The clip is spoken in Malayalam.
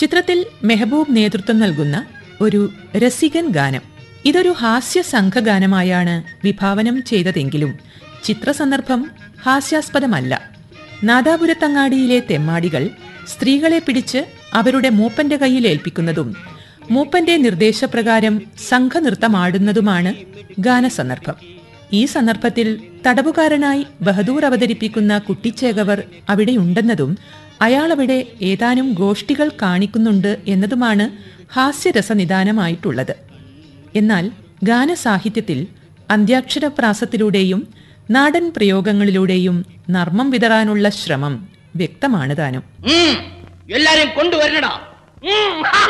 ചിത്രത്തിൽ മെഹബൂബ് നേതൃത്വം നൽകുന്ന ഒരു രസികൻ ഗാനം ഇതൊരു ഹാസ്യ സംഘഗാനമായാണ് വിഭാവനം ചെയ്തതെങ്കിലും ചിത്രസന്ദർഭം ഹാസ്യാസ്പദമല്ല നാദാപുരത്തങ്ങാടിയിലെ തെമ്മാടികൾ സ്ത്രീകളെ പിടിച്ച് അവരുടെ മൂപ്പന്റെ കയ്യിൽ ഏൽപ്പിക്കുന്നതും മൂപ്പന്റെ നിർദ്ദേശപ്രകാരം സംഘനൃത്തമാടുന്നതുമാണ് ഗാനസന്ദർഭം ഈ സന്ദർഭത്തിൽ തടവുകാരനായി ബഹദൂർ അവതരിപ്പിക്കുന്ന കുട്ടിച്ചേകവർ അവിടെയുണ്ടെന്നതും അയാളവിടെ ഏതാനും ഗോഷ്ഠികൾ കാണിക്കുന്നുണ്ട് എന്നതുമാണ് ഹാസ്യരസനിദാനമായിട്ടുള്ളത് എന്നാൽ ഗാനസാഹിത്യത്തിൽ അന്ത്യാക്ഷരപ്രാസത്തിലൂടെയും നാടൻ പ്രയോഗങ്ങളിലൂടെയും നർമ്മം വിതറാനുള്ള ശ്രമം വ്യക്തമാണ് താനും ഉം, എല്ലാരെയും കൊണ്ടുവരണടാ ഉം, ഹാ,